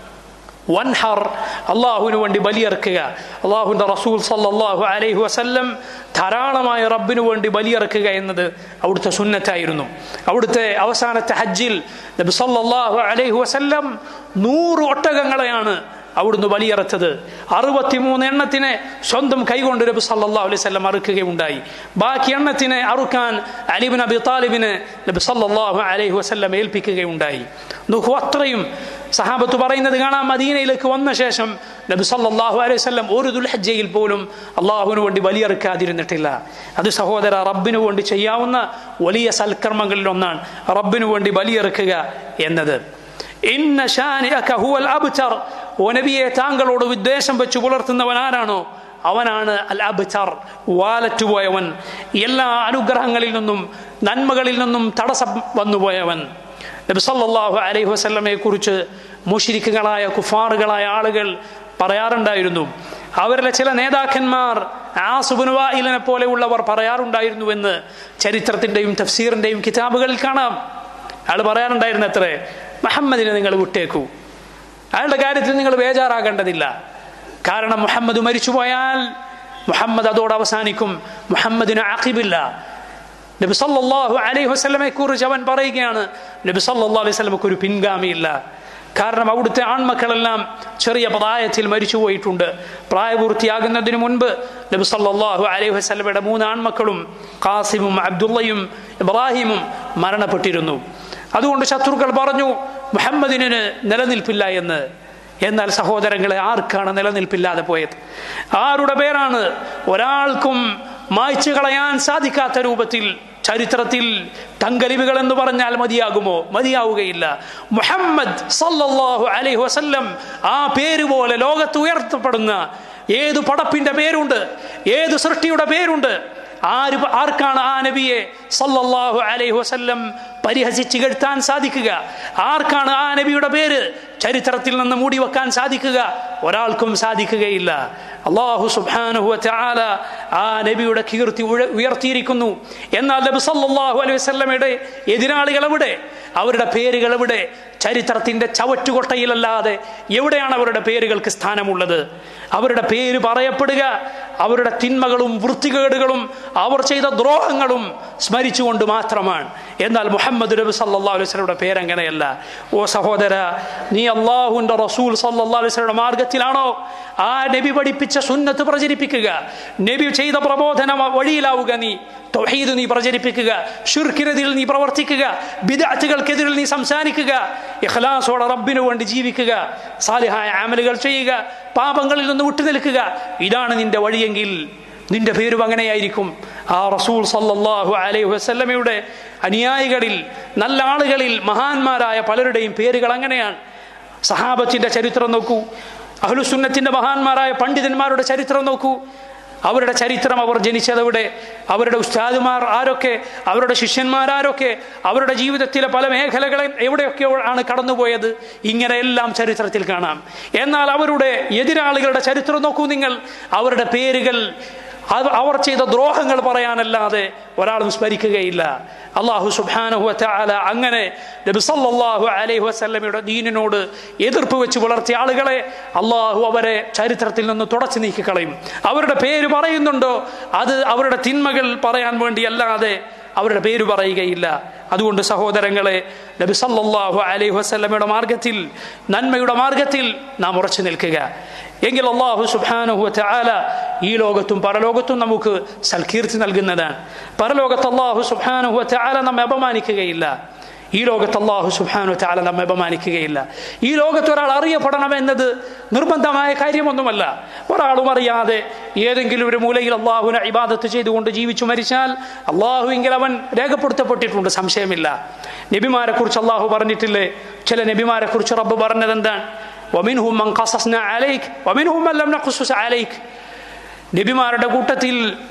വൻഹർ അള്ളാഹുവിന് വേണ്ടി ബലിയർക്കുക അള്ളാഹുവിൻ്റെ റസൂൽ സല്ലാഹു അലൈഹി വസല്ലം ധാരാളമായ റബ്ബിനു വേണ്ടി ബലിയറക്കുക എന്നത് അവിടുത്തെ സുന്നത്തായിരുന്നു അവിടുത്തെ അവസാനത്തെ ഹജ്ജിൽ നബി സല്ലാഹു അലൈഹി വസല്ലം നൂറ് ഒട്ടകങ്ങളെയാണ് അവിടുന്ന് ബലിയറച്ചത് അറുപത്തിമൂന്ന് എണ്ണത്തിനെ സ്വന്തം കൈകൊണ്ട് നബി സല്ലാ അലൈഹി സ്വല്ലം അറുക്കുകയുണ്ടായി ബാക്കി എണ്ണത്തിനെ അറുക്കാൻ അലിബിൻ അബി താലിബിന് നബി സല്ലാഹു അലൈഹി വസല്ലം ഏൽപ്പിക്കുകയുണ്ടായി നുഹു അത്രയും സഹാബത്ത് പറയുന്നത് കാണാം മദീനയിലേക്ക് വന്ന ശേഷം നബി സല്ലാഹു അലൈഹി വസല്ലം ഒരു ദുൽഹജ്ജയിൽ പോലും അള്ളാഹുവിന് വേണ്ടി ബലിയെറുക്കാതിരുന്നിട്ടില്ല അത് സഹോദര റബ്ബിനു വേണ്ടി ചെയ്യാവുന്ന വലിയ സൽക്കർമ്മങ്ങളിൽ ഒന്നാണ് റബ്ബിനു വേണ്ടി ബലിയെറുക്കുക എന്നത് ഇന്ന ഷാനിഅക ഹുവൽ അബ്തർ ഓ നബിയെ താങ്കളോട് വിദ്വേഷം വെച്ച് പുലർത്തുന്നവൻ ആരാണോ അവനാണ് അൽ അബ്ചർ വാലറ്റുപോയവൻ എല്ലാ അനുഗ്രഹങ്ങളിൽ നിന്നും നന്മകളിൽ നിന്നും തടസ്സം വന്നുപോയവൻ നബി സല്ലല്ലാഹു അലൈഹി വസല്ലമയെ കുറിച്ച് മുഷിരിക്കുകളായ കുഫാറുകളായ ആളുകൾ പറയാറുണ്ടായിരുന്നു അവരിലെ ചില നേതാക്കന്മാർ ആസുബുനുവായിലിനെ പോലെയുള്ളവർ പറയാറുണ്ടായിരുന്നുവെന്ന് ചരിത്രത്തിന്റെയും തഫ്സീറിന്റെയും കിതാബുകളിൽ കാണാം അയാൾ പറയാറുണ്ടായിരുന്നു അത്രേ മുഹമ്മദിനെ നിങ്ങൾ വിട്ടേക്കൂ അയാളുടെ കാര്യത്തിൽ നിങ്ങൾ ബേജാറാകേണ്ടതില്ല കാരണം മുഹമ്മദ് മരിച്ചുപോയാൽ മുഹമ്മദ് അതോട് അവസാനിക്കും മുഹമ്മദിന് ആഖിബില്ല നബി സല്ലല്ലാഹു അലൈഹി വസല്ലമയെ കുറിച്ച് അവൻ പറയുകയാണ് നബി സല്ലല്ലാഹു അലൈഹി വസല്ലമക്ക് ഒരു പിൻഗാമിയില്ല കാരണം അവിടുത്തെ ആൺമക്കളെല്ലാം ചെറിയ പ്രായത്തിൽ മരിച്ചുപോയിട്ടുണ്ട് പ്രായപൂർത്തിയാകുന്നതിന് മുൻപ് നബി സല്ലല്ലാഹു അലൈഹി വസല്ലമയുടെ മൂന്ന് ആൺമക്കളും ഖാസിമും അബ്ദുള്ളയും ഇബ്രാഹിമും മരണപ്പെട്ടിരുന്നു അതുകൊണ്ട് ശത്രുക്കൾ പറഞ്ഞു മുഹമ്മദിന് നിലനിൽപ്പില്ല എന്ന് എന്നാൽ സഹോദരങ്ങളെ ആർക്കാണ് നിലനിൽപ്പില്ലാതെ പോയത് ആരുടെ പേരാണ് ഒരാൾക്കും മായ്ച്ചു കളയാൻ സാധിക്കാത്ത രൂപത്തിൽ ചരിത്രത്തിൽ തങ്കലിവികൾ എന്ന് പറഞ്ഞാൽ മതിയാകുമോ മതിയാവുകയില്ല മുഹമ്മദ് സല്ലല്ലാഹു അലൈഹി വസല്ലം ആ പേര് പോലെ ലോകത്ത് ഉയർത്തപ്പെടുന്ന ഏതു പടപ്പിന്റെ പേരുണ്ട് ഏത് സൃഷ്ടിയുടെ പേരുണ്ട് ആര് ആർക്കാണ് ആ നബിയെ സല്ലല്ലാഹു അലൈഹി വസല്ലം പരിഹസിച്ച് കെടുത്താൻ സാധിക്കുക ആർക്കാണ് ആ നബിയുടെ പേര് ചരിത്രത്തിൽ നിന്ന് മൂടി വെക്കാൻ സാധിക്കുക ഒരാൾക്കും സാധിക്കുകയില്ല അള്ളാഹു സുബ്ഹാനഹു വതആല ആ നബിയുടെ കീർത്തി ഉയർത്തിയിരിക്കുന്നു എന്നാൽ നബി സല്ലല്ലാഹു അലൈഹി വസല്ലമയുടെ എതിരാളികൾ എവിടെ അവരുടെ പേരുകൾ എവിടെ ചരിത്രത്തിന്റെ ചവറ്റുകൊട്ടയിലല്ലാതെ എവിടെയാണ് അവരുടെ പേരുകൾക്ക് സ്ഥാനമുള്ളത് അവരുടെ പേര് പറയപ്പെടുക അവരുടെ തിന്മകളും വൃത്തികേടുകളും അവർ ചെയ്ത ദ്രോഹങ്ങളും സ്മരിച്ചുകൊണ്ട് മാത്രമാണ് എന്നാൽ മുഹമ്മദ് നബി സല്ലാ അലൈസ്ലയുടെ പേരങ്ങനെയല്ല ഓ സഹോദര നീ അള്ളാഹുവിന്റെ റസൂൽ സല്ലാ അലൈസ്ലയുടെ മാർഗത്തിലാണോ ആ നബി പഠിപ്പിച്ച സുന്നത്ത് പ്രചരിപ്പിക്കുക നബി ചെയ്ത പ്രബോധന വഴിയിലാവുക നീ തൊഹീദ് നീ പ്രചരിപ്പിക്കുക ഷുർക്കിനെതിരിൽ നീ പ്രവർത്തിക്കുക ബിദാറ്റുകൾക്കെതിരിൽ നീ സംസാരിക്കുക ഇഖ്ലാസോടെ റബ്ബിനു വേണ്ടി ജീവിക്കുക സാലിഹായ ആമലുകൾ ചെയ്യുക പാപങ്ങളിൽ നിന്ന് വിട്ടുനിൽക്കുക ഇതാണ് നിന്റെ വഴിയെങ്കിൽ നിന്റെ പേരും അങ്ങനെയായിരിക്കും ആ റസൂൽ സല്ലല്ലാഹു അലൈഹി വസല്ലമയുടെ അനുയായികളിൽ നല്ല ആളുകളിൽ മഹാന്മാരായ പലരുടെയും പേരുകൾ അങ്ങനെയാണ് സഹാബത്തിന്റെ ചരിത്രം നോക്കൂ അഹ്ലുസുന്നത്തിന്റെ മഹാന്മാരായ പണ്ഡിതന്മാരുടെ ചരിത്രം നോക്കൂ അവരുടെ ചരിത്രം അവർ ജനിച്ചതെവിടെ അവരുടെ ഉസ്താദുമാർ ആരൊക്കെ അവരുടെ ശിഷ്യന്മാരാരൊക്കെ അവരുടെ ജീവിതത്തിലെ പല മേഖലകളെ എവിടെയൊക്കെ ആണ് കടന്നുപോയത് ഇങ്ങനെയെല്ലാം ചരിത്രത്തിൽ കാണാം എന്നാൽ അവരുടെ എതിരാളികളുടെ ചരിത്രം നോക്കൂ നിങ്ങൾ അവരുടെ പേരുകൾ അവർ ചെയ്ത ദ്രോഹങ്ങൾ പറയാനല്ലാതെ ഒരാളും സ്മരിക്കുകയില്ല അള്ളാഹു സുബാനഹു അല അങ്ങനെ നബി സല്ലല്ലാഹു അലൈഹി വസല്ലമയുടെ ദീനിനോട് എതിർപ്പ് വെച്ച് പുലർത്തിയ ആളുകളെ അള്ളാഹു അവരെ ചരിത്രത്തിൽ നിന്ന് തുടച്ചു നീക്കിക്കളയും അവരുടെ പേര് പറയുന്നുണ്ടോ അത് അവരുടെ തിന്മകൾ പറയാൻ വേണ്ടി അല്ലാതെ അവരുടെ പേര് പറയുകയില്ല അതുകൊണ്ട് സഹോദരങ്ങളെ നബി സല്ലല്ലാഹു അലൈഹി വസല്ലമയുടെ മാർഗത്തിൽ നന്മയുടെ മാർഗത്തിൽ നാം ഉറച്ചു നിൽക്കുക എങ്കിൽ അള്ളാഹു സുബ്ഹാനഹു വതആല ഈ ലോകത്തും പരലോകത്തും നമുക്ക് സൽകീർത്തി നൽകുന്നതാണ് പരലോകത്ത് അള്ളാഹു സുബ്ഹാനഹു വതആല നമ്മെ അപമാനിക്കുകയില്ല ഈ ലോകത്ത് അള്ളാഹു സുബ്ഹാനു വതആല നമ്മെ അപമാനിക്കുകയില്ല ഈ ലോകത്ത് ഒരാൾ അറിയപ്പെടണം എന്നത് നിർബന്ധമായ കാര്യമൊന്നുമല്ല ഒരാളും അറിയാതെ ഏതെങ്കിലും ഒരു മൂലയിൽ അള്ളാഹുവിനെ ഇബാദത്ത് ചെയ്തുകൊണ്ട് ജീവിച്ചു മരിച്ചാൽ അള്ളാഹുവിങ്കിൽ അവൻ രേഖപ്പെടുത്തപ്പെട്ടിട്ടുണ്ട് സംശയമില്ല നബിമാരെ കുറിച്ച് അള്ളാഹു പറഞ്ഞിട്ടില്ലേ ചില നബിമാരെ കുറിച്ച് റബ്ബ് പറഞ്ഞത് എന്താണ് ومنهم من قصصنا عليك ومنهم من لم نقصص عليك നബിമാരുടെ കൂട്ടത്തിൽ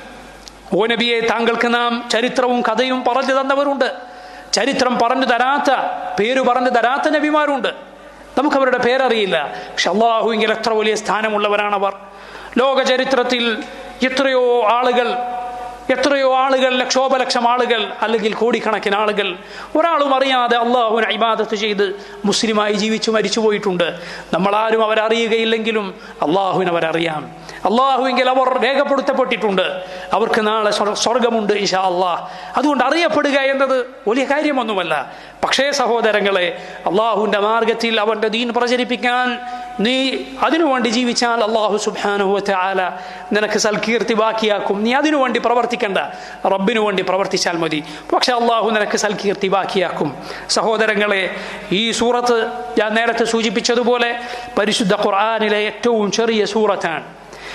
ഓ നബിയെ താങ്കൾക്ക് നാം ചരിത്രവും കഥയും പറഞ്ഞു തന്നവരുണ്ട് ചരിത്രം പറഞ്ഞു തരാത്ത പേര് പറഞ്ഞു തരാത്ത നബിമാരുണ്ട് നമുക്കവരുടെ പേരറിയില്ല പക്ഷെ അള്ളാഹുവിങ്കിൽ എത്ര വലിയ സ്ഥാനമുള്ളവരാണവർ ലോക ചരിത്രത്തിൽ എത്രയോ ആളുകൾ എത്രയോ ആളുകൾ ലക്ഷോപലക്ഷം ആളുകൾ അല്ലെങ്കിൽ കോടിക്കണക്കിന് ആളുകൾ ഒരാളും അറിയാതെ അള്ളാഹുവിനെ ഇബാദത്ത് ചെയ്ത് മുസ്ലിമായി ജീവിച്ചു മരിച്ചു പോയിട്ടുണ്ട് നമ്മളാരും അവരറിയുകയില്ലെങ്കിലും അള്ളാഹുവിന് അവരറിയാം അള്ളാഹുവിങ്കിൽ അവർ രേഖപ്പെടുത്തപ്പെട്ടിട്ടുണ്ട് അവർക്ക് നാളെ സ്വർ- സ്വർഗമുണ്ട് ഇഷാ അള്ളാഹ് അതുകൊണ്ട് അറിയപ്പെടുക എന്നത് വലിയ കാര്യമൊന്നുമല്ല പക്ഷേ സഹോദരങ്ങളെ അള്ളാഹുവിൻ്റെ മാർഗത്തിൽ അവൻ്റെ ദീൻ പ്രചരിപ്പിക്കാൻ നീ അതിനുവേണ്ടി ജീവിച്ചാൽ അള്ളാഹു സുബാനുഭവത്തെ ആല നിനക്ക് സൽകീർത്തി ബാക്കിയാക്കും നീ അതിനുവേണ്ടി പ്രവർത്തിക്കണ്ട റബ്ബിനു വേണ്ടി പ്രവർത്തിച്ചാൽ മതി പക്ഷെ അള്ളാഹു നിനക്ക് സൽകീർത്തി ബാക്കിയാക്കും സഹോദരങ്ങളെ ഈ സൂറത്ത് ഞാൻ നേരത്തെ സൂചിപ്പിച്ചതുപോലെ പരിശുദ്ധ ഖുർആാനിലെ ഏറ്റവും ചെറിയ സൂറത്താണ്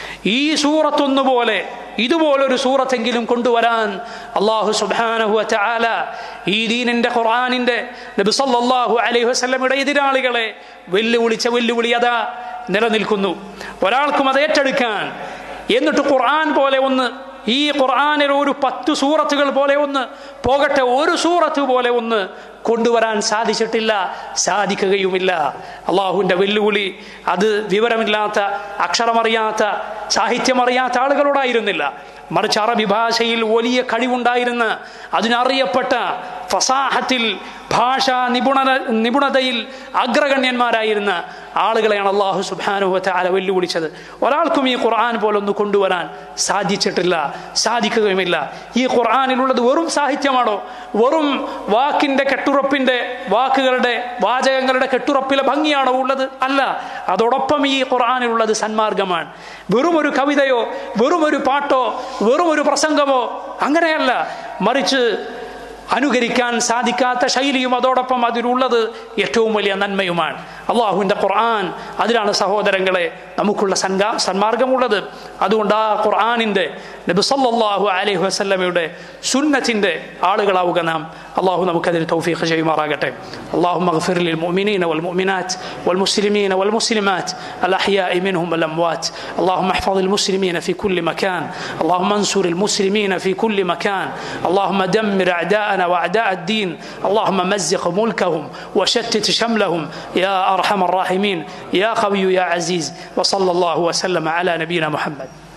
ഈ സൂറത്തൊന്നുപോലെ ഇതുപോലൊരു സൂറത്തെങ്കിലും കൊണ്ടുവരാൻ അള്ളാഹു സുബാനഹു ആല ഈ ദീനിന്റെ ഖുർആാനിന്റെ നബി സല്ലല്ലാഹു അലൈഹി വസല്ലമയുടെ എതിരാളികളെ വെല്ലുവിളിച്ച വെല്ലുവിളി അതാ നിലനിൽക്കുന്നു ഒരാൾക്കും അത് ഏറ്റെടുക്കാൻ എന്നിട്ട് ഖുർആൻ പോലെ ഒന്ന് ഈ ഖുർആനിൽ ഒരു പത്ത് സൂറത്തുകൾ പോലെ ഒന്ന് പോകട്ടെ ഒരു സൂറത്ത് പോലെ ഒന്ന് കൊണ്ടുവരാൻ സാധിച്ചിട്ടില്ല സാധിക്കുകയുമില്ല അള്ളാഹുവിൻ്റെ വെല്ലുവിളി അത് വിവരമില്ലാത്ത അക്ഷരമറിയാത്ത സാഹിത്യമറിയാത്ത ആളുകളോടായിരുന്നില്ല മറിച്ച് അറബി ഭാഷയിൽ വലിയ കഴിവുണ്ടായിരുന്ന അതിനറിയപ്പെട്ട ഫസാഹത്തിൽ ഭാഷാ നിപുണത നിപുണതയിൽ അഗ്രഗണ്യന്മാരായിരുന്ന ആളുകളെയാണ് അള്ളാഹു സുബാനുഭവത്തെ അല വെല്ലുവിളിച്ചത് ഒരാൾക്കും ഈ ഖുർആൻ പോലൊന്ന് കൊണ്ടുവരാൻ സാധിച്ചിട്ടില്ല സാധിക്കുകയുമില്ല ഈ ഖുർആാനിലുള്ളത് വെറും സാഹിത്യമാണോ വെറും വാക്കിന്റെ കെട്ടുറപ്പിന്റെ വാക്കുകളുടെ വാചകങ്ങളുടെ കെട്ടുറപ്പിലെ ഭംഗിയാണോ ഉള്ളത് അല്ല അതോടൊപ്പം ഈ ഖുർആാനിലുള്ളത് സന്മാർഗമാണ് വെറും ഒരു കവിതയോ വെറും ഒരു പാട്ടോ വെറും ഒരു പ്രസംഗമോ അങ്ങനെയല്ല മറിച്ച് അനുകരിക്കാൻ സാധിക്കാത്ത ശൈലിയും അതോടൊപ്പം അതിലുള്ളത് ഏറ്റവും വലിയ നന്മയുമാണ് അള്ളാഹുവിൻ്റെ ഖുർആൻ അതിലാണ് സഹോദരങ്ങളെ നമുക്കുള്ള സൻഗ സന്മാർഗമുള്ളത് അതുകൊണ്ട് ആ ഖുർആാനിൻ്റെ നബി സല്ലല്ലാഹു അലൈഹി വസല്ലമയുടെ സുന്നത്തിൻ്റെ ആളുകളാവുക നാം അള്ളാഹു നമുക്കതിന് തൗഫീഖ് ചെയ്യുമാറാകട്ടെ اللهم اغفر للمؤمنين والمؤمنات والمسلمين والمسلمات الأحياء منهم والأموات اللهم احفظ المسلمين في كل مكان اللهم انصر المسلمين في كل مكان اللهم دمر أعداءنا وأعداء الدين اللهم مزق ملكهم وشتت شملهم يا أرحم الراحمين يا قوي يا عزيز وصلى الله وسلم على نبينا محمد